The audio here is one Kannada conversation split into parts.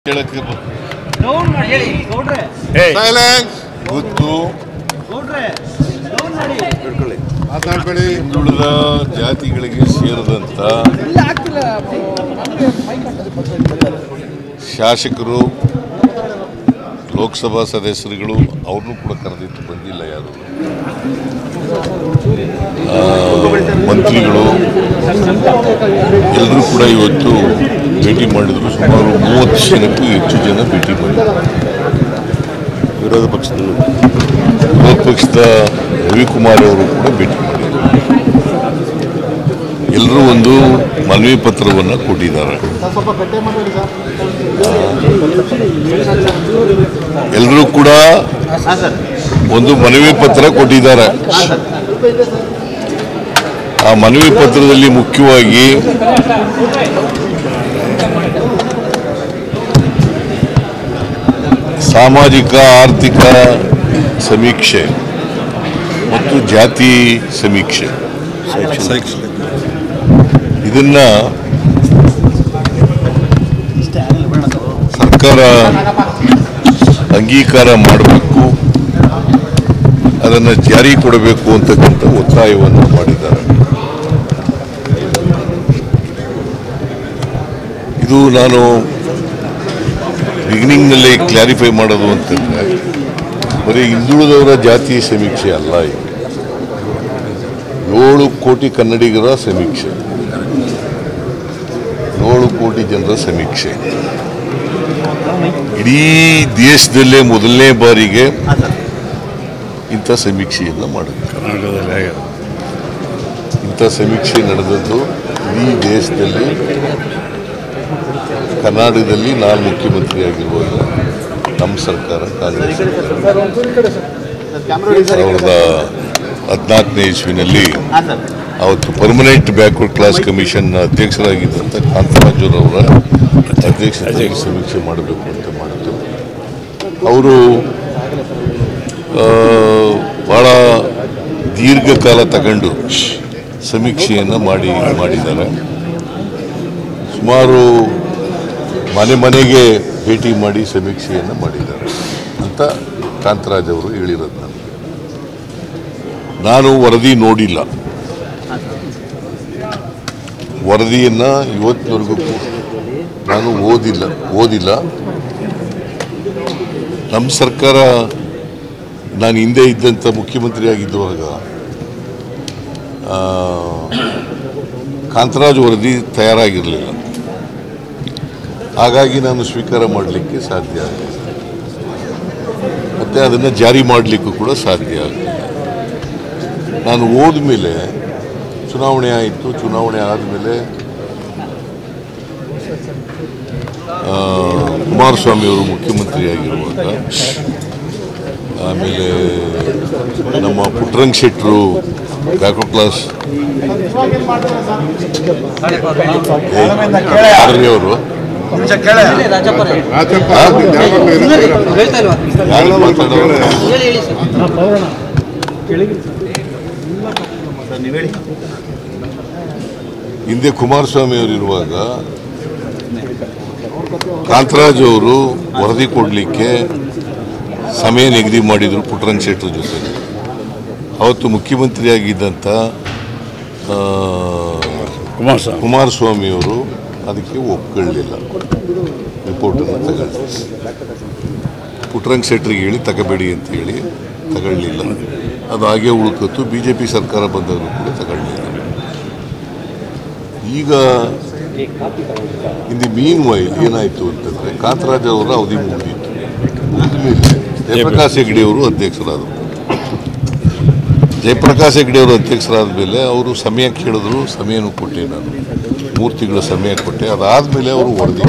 ಕೇಳಕ್ಕೆ ಬ- ಡೌನ್ ಮಾಡಿ ಗೌಡ್ರೆ ಸೈಲೆನ್ಸ್ ಗೊತ್ತು ಗೌಡ್ರೆ ಡೌನ್ ಮಾಡಿ ಮಾತಾಡ್ಬೇಡಿ ಹಿಂದುಳಿದ ಜಾತಿಗಳಿಗೆ ಸೇರಿದಂಥ ಶಾಸಕರು ಲೋಕಸಭಾ ಸದಸ್ಯರುಗಳು ಅವ್ರನ್ನೂ ಕೂಡ ಕರೆದಿತ್ತು ಬಂದಿಲ್ಲ ಯಾರು ಆ, ಮಂತ್ರಿಗಳು ಎಲ್ಲರೂ ಕೂಡ ಇವತ್ತು ಭೇಟಿ ಮಾಡಿದ್ರು ಸುಮಾರು ಮೂವತ್ತು ಜನಕ್ಕೂ ಹೆಚ್ಚು ಜನ ಭೇಟಿ ಮಾಡಿದರು ವಿರೋಧ ಪಕ್ಷದ ವಿರೋಧ ಪಕ್ಷದ ರವಿಕುಮಾರ್ ಅವರು ಕೂಡ ಭೇಟಿ ಮಾಡಿದರು ಎಲ್ಲರೂ ಒಂದು ಮನವಿ ಪತ್ರವನ್ನು ಕೊಟ್ಟಿದ್ದಾರೆ ಎಲ್ಲರೂ ಕೂಡ ಒಂದು ಮನವಿ ಪತ್ರ ಕೊಟ್ಟಿದ್ದಾರೆ ಆ ಮನವಿ ಪತ್ರದಲ್ಲಿ ಮುಖ್ಯವಾಗಿ ಸಾಮಾಜಿಕ ಆರ್ಥಿಕ ಸಮೀಕ್ಷೆ ಮತ್ತು ಜಾತಿ ಸಮೀಕ್ಷೆ ಇದನ್ನ ಸರ್ಕಾರ ಅಂಗೀಕಾರ ಮಾಡಬೇಕು ಅದನ್ನು ಜಾರಿ ಕೊಡಬೇಕು ಅಂತಕ್ಕಂಥ ಒತ್ತಾಯವನ್ನು ಮಾಡಿದ್ದಾರೆ ಇದು ನಾನು ಬಿಗಿನಿಂಗ್ನಲ್ಲಿ ಕ್ಲಾರಿಫೈ ಮಾಡೋದು ಅಂತಂದ್ರೆ ಬರೀ ಹಿಂದುಳಿದವರ ಜಾತಿ ಸಮೀಕ್ಷೆ ಅಲ್ಲ ಇದು ಏಳು ಕೋಟಿ ಕನ್ನಡಿಗರ ಸಮೀಕ್ಷೆ ಏಳು ಕೋಟಿ ಜನರ ಸಮೀಕ್ಷೆ ಇಡೀ ದೇಶದಲ್ಲೇ ಮೊದಲನೇ ಬಾರಿಗೆ ಇಂಥ ಸಮೀಕ್ಷೆಯನ್ನು ಮಾಡಿದ್ದಾರೆ ಇಂಥ ಸಮೀಕ್ಷೆ ನಡೆದದ್ದು ಇಡೀ ದೇಶದಲ್ಲಿ ಕರ್ನಾಟಕದಲ್ಲಿ ನಾನು ಮುಖ್ಯಮಂತ್ರಿಯಾಗಿರುವಾಗ ನಮ್ಮ ಸರ್ಕಾರ ಕಾಂಗ್ರೆಸ್ ಸಾವಿರದ ಹದಿನಾಲ್ಕನೇ ಇಸ್ವಿನಲ್ಲಿ ಅವತ್ತು ಪರ್ಮನೆಂಟ್ ಬ್ಯಾಕ್ವರ್ಡ್ ಕ್ಲಾಸ್ ಕಮಿಷನ್ ಅಧ್ಯಕ್ಷರಾಗಿದ್ದಂಥ ಕಾಂತರಾಜುರವರ ಅಧ್ಯಕ್ಷತೆಯಲ್ಲಿ ಸಮೀಕ್ಷೆ ಮಾಡಬೇಕು ಅಂತ ಮಾಡಿದ್ದು ಅವರು ಆ, ಬಹಳ ದೀರ್ಘಕಾಲ ತಗೊಂಡು ಸಮೀಕ್ಷೆಯನ್ನು ಮಾಡಿ ಮಾಡಿದ್ದಾರೆ ಸುಮಾರು ಮನೆ ಮನೆಗೆ ಭೇಟಿ ಮಾಡಿ ಸಮೀಕ್ಷೆಯನ್ನು ಮಾಡಿದ್ದಾರೆ ಅಂತ ಕಾಂತರಾಜ್ ಅವರು ಹೇಳಿರೋದು ನನಗೆ ನಾನು ವರದಿ ನೋಡಿಲ್ಲ ವರದಿಯನ್ನು ಇವತ್ತಿನವರೆಗೂ ನಾನು ಓದಿಲ್ಲ ಓದಿಲ್ಲ ನಮ್ಮ ಸರ್ಕಾರ ನಾನು ಹಿಂದೆ ಇದ್ದಂಥ ಮುಖ್ಯಮಂತ್ರಿ ಆಗಿದ್ದುವಾಗ ಆ, ಕಾಂತರಾಜ್ ವರದಿ ತಯಾರಾಗಿರಲಿಲ್ಲ ಹಾಗಾಗಿ ನಾನು ಸ್ವೀಕಾರ ಮಾಡಲಿಕ್ಕೆ ಸಾಧ್ಯ ಆಗಲಿಲ್ಲ ಮತ್ತು ಅದನ್ನು ಜಾರಿ ಮಾಡಲಿಕ್ಕೂ ಕೂಡ ಸಾಧ್ಯ ಆಗಲಿಲ್ಲ ನಾನು ಹೋದ್ಮೇಲೆ ಚುನಾವಣೆ ಆಯಿತು ಚುನಾವಣೆ ಆದಮೇಲೆ ಕುಮಾರಸ್ವಾಮಿ ಅವರು ಮುಖ್ಯಮಂತ್ರಿಯಾಗಿರುವಾಗ ಆಮೇಲೆ ನಮ್ಮ ಪುಟ್ರಂಗ್ ಶೆಟ್ಟರು ಬ್ಯಾಕ್ವರ್ಡ್ ಕ್ಲಾಸ್ ಅವರು ರಾಜಪ್ಪರೇ ಹೇಳ್ತಾ ಇಲ್ವಾ ಯಾರು ಮಾತಾಡೋರು ಹೇಳಿ ಹೇಳಿ ಸರ್ ಹಿಂದೆ ಕುಮಾರಸ್ವಾಮಿ ಅವರು ಇರುವಾಗ ಕಾಂತರಾಜ್ ಅವರು ವರದಿ ಕೊಡಲಿಕ್ಕೆ ಸಮಯ ನಿಗದಿ ಮಾಡಿದರು ಪುಟ್ಟರಂಗ್ ಶೆಟ್ಟರ ಜೊತೆ ಅವತ್ತು ಮುಖ್ಯಮಂತ್ರಿಯಾಗಿದ್ದಂಥ ಆ, ಕುಮಾರಸ್ವಾಮಿ ಕುಮಾರಸ್ವಾಮಿ ಅವರು ಅದಕ್ಕೆ ಒಪ್ಕೊಳ್ಳಿಲ್ಲ ರಿಪೋರ್ಟನ್ನು ತಗೊಳ್ಳಿ ಪುಟ್ಟರಂಗ್ ಶೆಟ್ಟರಿಗೆ ಹೇಳಿ ತಗೋಬೇಡಿ ಅಂತ ಹೇಳಿ ತಗೊಳ್ಳಿಲ್ಲ ಅದು ಹಾಗೆ ಉಳ್ಕತ್ತು ಬಿ ಜೆ ಪಿ ಸರ್ಕಾರ ಬಂದಾಗಲೂ ಕೂಡ ತಗೊಳ್ಳಿಲ್ಲ ಈಗ ಇಂದು ಮೀನ್ ವೈಲ್ ಏನಾಯಿತು ಅಂತಂದರೆ ಕಾಂತರಾಜ್ ಅವರ ಅವಧಿ ಮುಗಿದಿತ್ತು ಮುಗಿದ್ಮೇಲೆ ಜಯಪ್ರಕಾಶ್ ಹೆಗ್ಡೆ ಅವರು ಅಧ್ಯಕ್ಷರಾದರು ಜಯಪ್ರಕಾಶ್ ಹೆಗ್ಡೆ ಅವರು ಅಧ್ಯಕ್ಷರಾದ ಮೇಲೆ ಅವರು ಸಮಯ ಕೇಳಿದ್ರು ಸಮಯನೂ ಕೊಟ್ಟೆ ನಾನು ಮೂರು ತಿಂಗಳ ಸಮಯ ಕೊಟ್ಟೆ ಅದಾದಮೇಲೆ ಅವರು ವರದಿ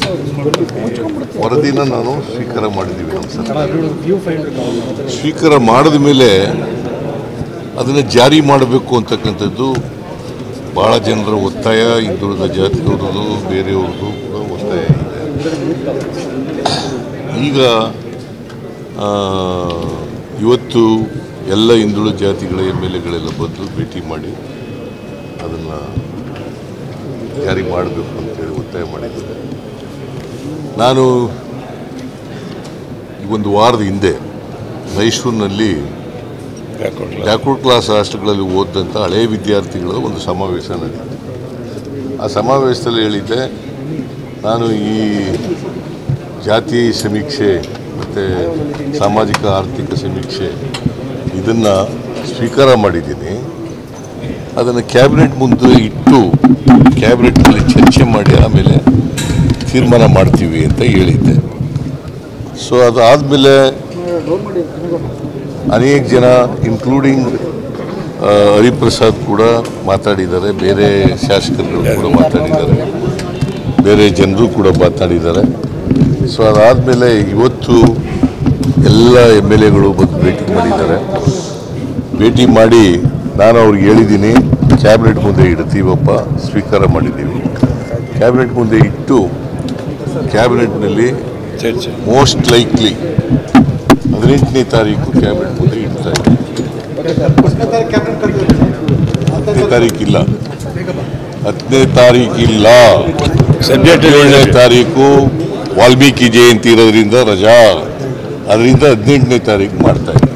ವರದಿನ ನಾನು ಸ್ವೀಕಾರ ಮಾಡಿದ್ದೀವಿ ನಮ್ಮ ಸರ್ಕಾರ ಸ್ವೀಕಾರ ಮಾಡಿದ ಮೇಲೆ ಅದನ್ನು ಜಾರಿ ಮಾಡಬೇಕು ಅಂತಕ್ಕಂಥದ್ದು ಭಾಳ ಜನರ ಒತ್ತಾಯ ಹಿಂದುಳಿದ ಜಾತಿಯವ್ರದ್ದು ಬೇರೆಯವ್ರದ್ದು ಕೂಡ ಒತ್ತಾಯ ಇದೆ ಈಗ ಆ, ಇವತ್ತು ಎಲ್ಲ ಹಿಂದುಳಿದ ಜಾತಿಗಳ ಎಮ್ ಎಲ್ ಎಗಳೆಲ್ಲ ಬಂದು ಭೇಟಿ ಮಾಡಿ ಅದನ್ನು ಜಾರಿ ಮಾಡಬೇಕು ಅಂತೇಳಿ ಒತ್ತಾಯ ಮಾಡಿದ್ದಾರೆ ನಾನು ಒಂದು ವಾರದ ಹಿಂದೆ ಮೈಸೂರಿನಲ್ಲಿ ಬ್ಯಾಕ್ವರ್ಡ್ ಕ್ಲಾಸ್ ಹಾಸ್ಟೆಲ್ಗಳಲ್ಲಿ ಓದಿದಂಥ ಹಳೆಯ ವಿದ್ಯಾರ್ಥಿಗಳ ಒಂದು ಸಮಾವೇಶ ನಡೆಯಿತು ಆ ಸಮಾವೇಶದಲ್ಲಿ ಹೇಳಿದ್ದೆ ನಾನು ಈ ಜಾತಿ ಸಮೀಕ್ಷೆ ಮತ್ತು ಸಾಮಾಜಿಕ ಆರ್ಥಿಕ ಸಮೀಕ್ಷೆ ಇದನ್ನು ಸ್ವೀಕಾರ ಮಾಡಿದ್ದೀನಿ ಅದನ್ನು ಕ್ಯಾಬಿನೆಟ್ ಮುಂದೆ ಇಟ್ಟು ಕ್ಯಾಬಿನೆಟ್ನಲ್ಲಿ ಚರ್ಚೆ ಮಾಡಿ ಆಮೇಲೆ ತೀರ್ಮಾನ ಮಾಡ್ತೀವಿ ಅಂತ ಹೇಳಿದ್ದೆ ಸೊ ಅದಾದಮೇಲೆ ಅನೇಕ ಜನ ಇನ್ಕ್ಲೂಡಿಂಗ್ ಹರಿಪ್ರಸಾದ್ ಕೂಡ ಮಾತಾಡಿದ್ದಾರೆ ಬೇರೆ ಶಾಸಕರುಗಳು ಕೂಡ ಮಾತಾಡಿದ್ದಾರೆ ಬೇರೆ ಜನರು ಕೂಡ ಮಾತಾಡಿದ್ದಾರೆ ಸೊ ಅದಾದಮೇಲೆ ಇವತ್ತು ಎಲ್ಲ ಎಮ್ ಎಲ್ ಎಗಳು ಬಂದು ಭೇಟಿ ಮಾಡಿದ್ದಾರೆ ಭೇಟಿ ಮಾಡಿ ನಾನು ಅವ್ರಿಗೆ ಹೇಳಿದ್ದೀನಿ ಕ್ಯಾಬಿನೆಟ್ ಮುಂದೆ ಇಡ್ತೀವಪ್ಪ ಸ್ವೀಕಾರ ಮಾಡಿದ್ದೀವಿ ಕ್ಯಾಬಿನೆಟ್ ಮುಂದೆ ಇಟ್ಟು ಕ್ಯಾಬಿನೆಟ್ನಲ್ಲಿ ಚರ್ಚೆ ಮೋಸ್ಟ್ ಲೈಕ್ಲಿ ಹದಿನೆಂಟನೇ ತಾರೀಕು ಕ್ಯಾಬಿನೆಟ್ ಮುಂದೆ ಇಡ್ತಾ ಇದ್ದೀವಿ ಹತ್ತನೇ ತಾರೀಕಿಲ್ಲ ಹತ್ತನೇ ತಾರೀಕಿಲ್ಲ ಸಬ್ಜೆಕ್ಟ್ ಏಳನೇ ತಾರೀಕು ವಾಲ್ಮೀಕಿ ಜಯಂತಿ ಇರೋದ್ರಿಂದ ರಜಾ ಅದರಿಂದ ಹದಿನೆಂಟನೇ ತಾರೀಕು ಮಾಡ್ತಾ ಇದ್ದೀವಿ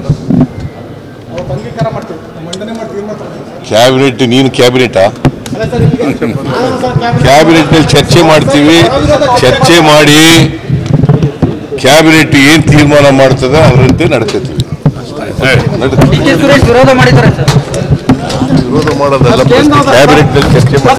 ಕ್ಯಾಬಿನೆಟ್ ನೀನು ಕ್ಯಾಬಿನೆಟಾ ಕ್ಯಾಬಿನೆಟ್ನಲ್ಲಿ ಚರ್ಚೆ ಮಾಡ್ತೀವಿ ಚರ್ಚೆ ಮಾಡಿ ಕ್ಯಾಬಿನೆಟ್ ಏನು ತೀರ್ಮಾನ ಮಾಡ್ತದೆ ಅದರಂತೆ ನಡ್ಕೋತೀವಿ ನಡ್ಕೊ ಡಿ ಕೆ ಸುರೇಶ್ ವಿರೋಧ ಮಾಡಿದ್ದಾರೆ ಸರ್ ವಿರೋಧ ಮಾಡೋದಲ್ಲ ಕ್ಯಾಬಿನೆಟ್ನಲ್ಲಿ ಚರ್ಚೆ ಮಾಡಿ